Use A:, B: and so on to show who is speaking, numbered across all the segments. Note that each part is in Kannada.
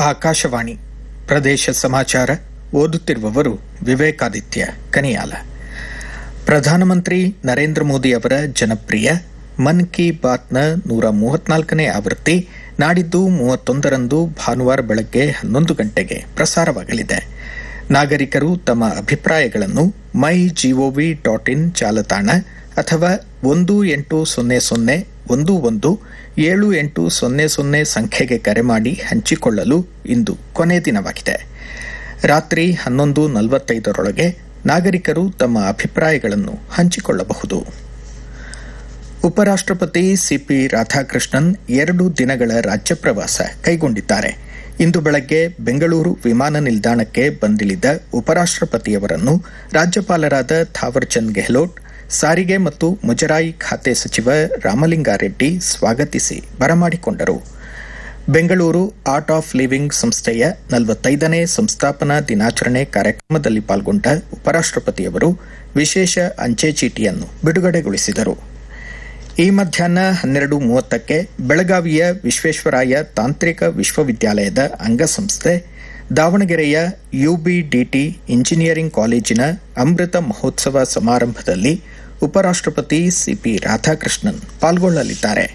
A: ಆಕಾಶವಾಣಿ ಪ್ರದೇಶ ಸಮಾಚಾರ ಓದುತ್ತಿರುವವರು ವಿವೇಕಾದಿತ್ಯ ಕನಿಯಾಲ ಪ್ರಧಾನಮಂತ್ರಿ ನರೇಂದ್ರ ಮೋದಿ ಅವರ ಜನಪ್ರಿಯ ಮನ್ ಕಿ ಬಾತ್ನ ನೂರ ಮೂವತ್ನಾಲ್ಕನೇ ಆವೃತ್ತಿ ನಾಡಿದ್ದು ಮೂವತ್ತೊಂದರಂದು ಭಾನುವಾರ ಬೆಳಗ್ಗೆ ಹನ್ನೊಂದು ಗಂಟೆಗೆ ಪ್ರಸಾರವಾಗಲಿದೆ ನಾಗರಿಕರು ತಮ್ಮ ಅಭಿಪ್ರಾಯಗಳನ್ನು ಮೈ ಜಿಒವಿ ಡಾಟ್ ಇನ್ ಜಾಲತಾಣ ಅಥವಾ ಒಂದು ಎಂಟು ಸೊನ್ನೆ ಸೊನ್ನೆ ಒಂದು ಒಂದು ಏಳು ಎಂಟು ಸೊನ್ನೆ ಸೊನ್ನೆ ಸಂಖ್ಯೆಗೆ ಕರೆ ಮಾಡಿ ಹಂಚಿಕೊಳ್ಳಲು ಇಂದು ಕೊನೆ ದಿನವಾಗಿದೆ ರಾತ್ರಿ ಹನ್ನೊಂದು ನಲವತ್ತೈದರೊಳಗೆ ನಾಗರಿಕರು ತಮ್ಮ ಅಭಿಪ್ರಾಯಗಳನ್ನು ಹಂಚಿಕೊಳ್ಳಬಹುದು ಉಪರಾಷ್ಟಪತಿ ಸಿಪಿ ರಾಧಾಕೃಷ್ಣನ್ ಎರಡು ದಿನಗಳ ರಾಜ್ಯ ಪ್ರವಾಸ ಕೈಗೊಂಡಿದ್ದಾರೆ ಇಂದು ಬೆಳಗ್ಗೆ ಬೆಂಗಳೂರು ವಿಮಾನ ನಿಲ್ದಾಣಕ್ಕೆ ಬಂದಿಳಿದ ಉಪರಾಷ್ಟಪತಿಯವರನ್ನು ರಾಜ್ಯಪಾಲರಾದ ಥಾವರ್ಚಂದ್ ಗೆಹ್ಲೋಟ್ ಸಾರಿಗೆ ಮತ್ತು ಮುಜರಾಯಿ ಖಾತೆ ಸಚಿವ ರಾಮಲಿಂಗಾರೆಡ್ಡಿ ಸ್ವಾಗತಿಸಿ ಬರಮಾಡಿಕೊಂಡರು ಬೆಂಗಳೂರು ಆರ್ಟ್ ಆಫ್ ಲಿವಿಂಗ್ ಸಂಸ್ಥೆಯ ನಲವತ್ತೈದನೇ ಸಂಸ್ಥಾಪನಾ ದಿನಾಚರಣೆ ಕಾರ್ಯಕ್ರಮದಲ್ಲಿ ಪಾಲ್ಗೊಂಡ ಉಪರಾಷ್ಟಪತಿಯವರು ವಿಶೇಷ ಅಂಚೆ ಚೀಟಿಯನ್ನು ಬಿಡುಗಡೆಗೊಳಿಸಿದರು ಈ ಮಧ್ಯಾಹ್ನ ಹನ್ನೆರಡು ಮೂವತ್ತಕ್ಕೆ ಬೆಳಗಾವಿಯ ವಿಶ್ವೇಶ್ವರಾಯ ತಾಂತ್ರಿಕ ವಿಶ್ವವಿದ್ಯಾಲಯದ ಅಂಗಸಂಸ್ಥೆ ದಾವಣಗೆರೆಯ ಯುಬಿಡಿಟಿ ಇಂಜಿನಿಯರಿಂಗ್ ಕಾಲೇಜಿನ ಅಮೃತ ಮಹೋತ್ಸವ ಸಮಾರಂಭದಲ್ಲಿ ಉಪರಾಷ್ಟಪತಿ ಸಿಪಿ ರಾಧಾಕೃಷ್ಣನ್ ಪಾಲ್ಗೊಳ್ಳಲಿದ್ದಾರೆ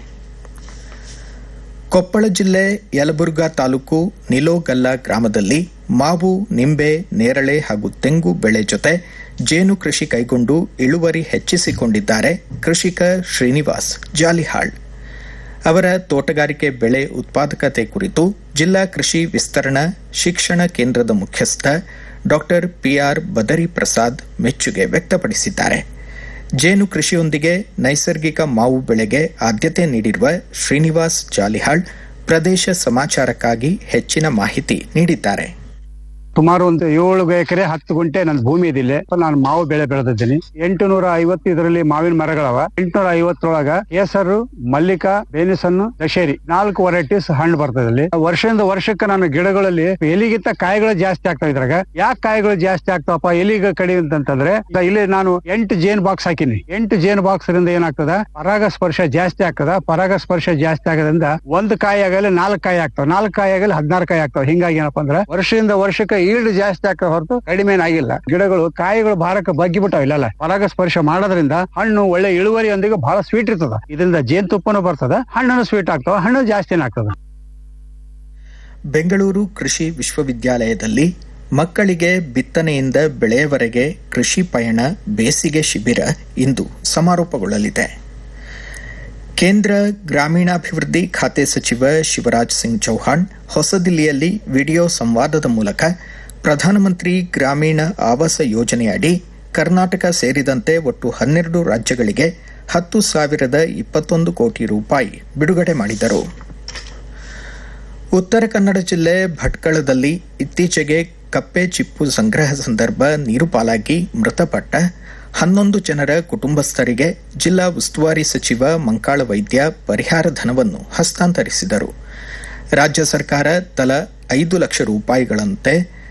A: ಕೊಪ್ಪಳ ಜಿಲ್ಲೆ ಯಲಬುರ್ಗಾ ತಾಲೂಕು ನಿಲೋಗಲ್ಲ ಗ್ರಾಮದಲ್ಲಿ ಮಾವು ನಿಂಬೆ ನೇರಳೆ ಹಾಗೂ ತೆಂಗು ಬೆಳೆ ಜೊತೆ ಜೇನು ಕೃಷಿ ಕೈಗೊಂಡು ಇಳುವರಿ ಹೆಚ್ಚಿಸಿಕೊಂಡಿದ್ದಾರೆ ಕೃಷಿಕ ಶ್ರೀನಿವಾಸ್ ಜಾಲಿಹಾಳ್ ಅವರ ತೋಟಗಾರಿಕೆ ಬೆಳೆ ಉತ್ಪಾದಕತೆ ಕುರಿತು ಜಿಲ್ಲಾ ಕೃಷಿ ವಿಸ್ತರಣಾ ಶಿಕ್ಷಣ ಕೇಂದ್ರದ ಮುಖ್ಯಸ್ಥ ಡಾಕ್ಟರ್ ಪಿಆರ್ ಬದರಿ ಪ್ರಸಾದ್ ಮೆಚ್ಚುಗೆ ವ್ಯಕ್ತಪಡಿಸಿದ್ದಾರೆ ಜೇನು ಕೃಷಿಯೊಂದಿಗೆ ನೈಸರ್ಗಿಕ ಮಾವು ಬೆಳೆಗೆ ಆದ್ಯತೆ ನೀಡಿರುವ ಶ್ರೀನಿವಾಸ್ ಜಾಲಿಹಾಳ್ ಪ್ರದೇಶ ಸಮಾಚಾರಕ್ಕಾಗಿ ಹೆಚ್ಚಿನ ಮಾಹಿತಿ ನೀಡಿದ್ದಾರೆ
B: ಸುಮಾರು ಒಂದು ಏಳು ಎಕರೆ ಹತ್ತು ಗುಂಟೆ ನನ್ನ ಭೂಮಿ ಇದಿಲ್ಲ ನಾನು ಮಾವು ಬೆಳೆ ಬೆಳೆದಿದ್ದೀನಿ ಎಂಟು ನೂರ ಐವತ್ತು ಇದರಲ್ಲಿ ಮಾವಿನ ಮರಗಳವ ಎಂಟುನೂರ ಐವತ್ತರೊಳಗ ಕೇಸರು ಮಲ್ಲಿಕಾ ಬೇನಿಸನ್ನು ದಶೇರಿ ನಾಲ್ಕು ವೆರೈಟೀಸ್ ಹಣ್ಣು ಬರ್ತದಲ್ಲಿ ವರ್ಷದಿಂದ ವರ್ಷಕ್ಕೆ ನಾನು ಗಿಡಗಳಲ್ಲಿ ಎಲಿಗಿಂತ ಕಾಯಿಗಳು ಜಾಸ್ತಿ ಆಗ್ತಾವ ಇದ್ರಾಗ ಯಾಕೆ ಕಾಯಿಗಳು ಜಾಸ್ತಿ ಆಗ್ತಾವಪ್ಪ ಎಲಿಗ ಕಡಿಮೆ ಅಂತಂದ್ರೆ ಇಲ್ಲಿ ನಾನು ಎಂಟು ಜೇನ್ ಬಾಕ್ಸ್ ಹಾಕಿನಿ ಎಂಟು ಜೇನ್ ಬಾಕ್ಸ್ ರಿಂದ ಏನಾಗ್ತದ ಪರಾಗ ಸ್ಪರ್ಶ ಜಾಸ್ತಿ ಆಗ್ತದ ಪರಾಗ ಸ್ಪರ್ಶ ಜಾಸ್ತಿ ಆಗೋದ್ರಿಂದ ಒಂದು ಕಾಯಿ ಆಗಲಿ ನಾಲ್ಕು ಕಾಯಿ ಆಗ್ತಾವ ನಾಲ್ಕು ಕಾಯಿ ಆಗಲಿ ಹದಿನಾರು ಕಾಯಿ ಆಗ್ತಾವ ಹಿಂಗಾಗಿ ಏನಪ್ಪಾ ಅಂದ್ರೆ ವರ್ಷದಿಂದ ವರ್ಷಕ್ಕೆ ಈಲ್ಡ್ ಜಾಸ್ತಿ ಆಗ್ತಾ ಹೊರತು ಕಡಿಮೆ ಆಗಿಲ್ಲ ಗಿಡಗಳು ಕಾಯಿಗಳು ಭಾರಕ್ಕೆ ಬಗ್ಗಿ ಬಿಟ್ಟಾವ ಇಲ್ಲಲ್ಲ ಪರಾಗ ಸ್ಪರ್ಶ ಮಾಡೋದ್ರಿಂದ ಹಣ್ಣು ಒಳ್ಳೆ ಇಳುವರಿಯೊಂದಿಗೆ ಬಹಳ ಸ್ವೀಟ್ ಇರ್ತದ ಇದರಿಂದ ಜೇನುತುಪ್ಪನೂ ಬರ್ತದ ಹಣ್ಣು ಸ್ವೀಟ್ ಆಗ್ತಾವ ಹಣ್ಣು ಜಾಸ್ತಿನ ಆಗ್ತದ
A: ಬೆಂಗಳೂರು ಕೃಷಿ ವಿಶ್ವವಿದ್ಯಾಲಯದಲ್ಲಿ ಮಕ್ಕಳಿಗೆ ಬಿತ್ತನೆಯಿಂದ ಬೆಳೆಯವರೆಗೆ ಕೃಷಿ ಪಯಣ ಬೇಸಿಗೆ ಶಿಬಿರ ಇಂದು ಸಮಾರೋಪಗೊಳ್ಳಲಿದೆ ಕೇಂದ್ರ ಗ್ರಾಮೀಣಾಭಿವೃದ್ಧಿ ಖಾತೆ ಸಚಿವ ಶಿವರಾಜ್ ಸಿಂಗ್ ಚೌಹಾಣ್ ಹೊಸದಿಲ್ಲಿಯಲ್ಲಿ ವಿಡಿಯೋ ಸಂವಾದದ ಮೂಲಕ ಪ್ರಧಾನಮಂತ್ರಿ ಗ್ರಾಮೀಣ ಆವಾಸ ಯೋಜನೆಯಡಿ ಕರ್ನಾಟಕ ಸೇರಿದಂತೆ ಒಟ್ಟು ಹನ್ನೆರಡು ರಾಜ್ಯಗಳಿಗೆ ಹತ್ತು ಸಾವಿರದ ಇಪ್ಪತ್ತೊಂದು ಕೋಟಿ ರೂಪಾಯಿ ಬಿಡುಗಡೆ ಮಾಡಿದರು ಉತ್ತರ ಕನ್ನಡ ಜಿಲ್ಲೆ ಭಟ್ಕಳದಲ್ಲಿ ಇತ್ತೀಚೆಗೆ ಕಪ್ಪೆ ಚಿಪ್ಪು ಸಂಗ್ರಹ ಸಂದರ್ಭ ನೀರು ಪಾಲಾಗಿ ಮೃತಪಟ್ಟ ಹನ್ನೊಂದು ಜನರ ಕುಟುಂಬಸ್ಥರಿಗೆ ಜಿಲ್ಲಾ ಉಸ್ತುವಾರಿ ಸಚಿವ ಮಂಕಾಳ ವೈದ್ಯ ಪರಿಹಾರ ಧನವನ್ನು ಹಸ್ತಾಂತರಿಸಿದರು ರಾಜ್ಯ ಸರ್ಕಾರ ತಲಾ ಐದು ಲಕ್ಷ ರೂಪಾಯಿಗಳಂತೆ